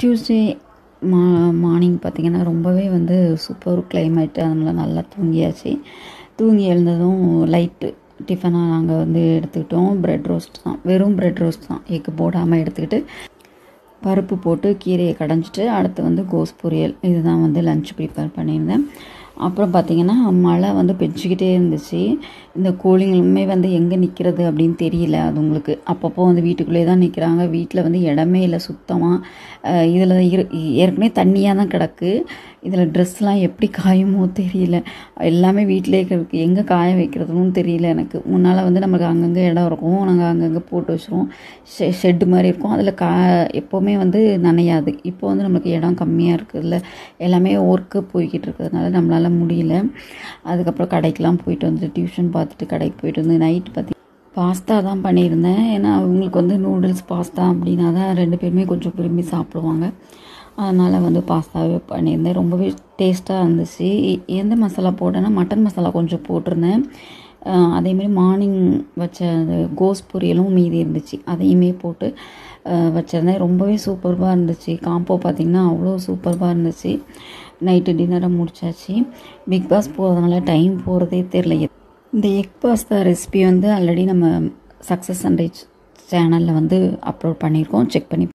Tuesday மா morning பார்த்திங்கன்னா ரொம்பவே வந்து சூப்பர் கிளைமேட்டு அதனால நல்லா தூங்கியாச்சு தூங்கி எழுந்ததும் லைட்டு டிஃபனாக நாங்கள் வந்து எடுத்துக்கிட்டோம் ப்ரெட் ரோஸ்ட் தான் வெறும் ப்ரெட் ரோஸ்ட் தான் எக்கு போடாமல் எடுத்துக்கிட்டு பருப்பு போட்டு கீரையை கடைஞ்சிட்டு அடுத்து வந்து கோஸ் பொரியல் இதுதான் வந்து லஞ்ச் ப்ரிப்பேர் பண்ணியிருந்தேன் அப்புறம் பார்த்திங்கன்னா மழை வந்து பெஞ்சிக்கிட்டே இருந்துச்சு இந்த கோழிங்களுமே வந்து எங்கே நிற்கிறது அப்படின்னு தெரியல அது உங்களுக்கு அப்பப்போ வந்து வீட்டுக்குள்ளே தான் நிற்கிறாங்க வீட்டில் வந்து இடமே இல்லை சுத்தமாக இதில் இரு ஏற்கனவே தண்ணியாக தான் கிடக்கு இதில் ட்ரெஸ்லாம் எப்படி காயுமோ தெரியல எல்லாமே வீட்டிலே இருக்குது எங்கே காய வைக்கிறதுன்னு தெரியல எனக்கு முன்னால் வந்து நமக்கு அங்கங்கே இடம் இருக்கும் நாங்கள் அங்கங்கே போட்டு வச்சுருவோம் ஷெ ஷெட்டு மாதிரி இருக்கும் அதில் கா எப்போவுமே வந்து நனையாது இப்போ வந்து நம்மளுக்கு இடம் கம்மியாக இருக்குதுல்ல எல்லாமே ஒர்க்கு போய்கிட்டு இருக்கிறதுனால நம்மளால் முடியல அதுக்கப்புறம் கடைக்கெலாம் போயிட்டு வந்து டியூஷன் பார்த்துட்டு கடைக்கு போயிட்டு வந்து நைட் பார்த்தி பாஸ்தா தான் பண்ணியிருந்தேன் ஏன்னா அவங்களுக்கு வந்து நூடுல்ஸ் பாஸ்தா அப்படின்னா தான் ரெண்டு பேருமே கொஞ்சம் விரும்பி சாப்பிடுவாங்க அதனால் வந்து பாஸ்தாவே பண்ணியிருந்தேன் ரொம்பவே டேஸ்ட்டாக இருந்துச்சு எந்த மசாலா போட்டேன்னா மட்டன் மசாலா கொஞ்சம் போட்டிருந்தேன் அதேமாரி மார்னிங் வச்ச அந்த கோஸ் பொரியலும் மீதி இருந்துச்சு அதையுமே போட்டு வச்சுருந்தேன் ரொம்பவே சூப்பர்பாக இருந்துச்சு காம்போ பார்த்திங்கன்னா அவ்வளோ சூப்பர்பாக இருந்துச்சு நைட்டு டின்னரை முடிச்சாச்சு பிக் பாஸ் போகிறதுனால டைம் போகிறதே தெரில இந்த எக் பாஸ்தா ரெசிபி வந்து ஆல்ரெடி நம்ம சக்ஸஸ் அண்ட் ரிச் சேனலில் வந்து அப்லோட் பண்ணியிருக்கோம் செக் பண்ணி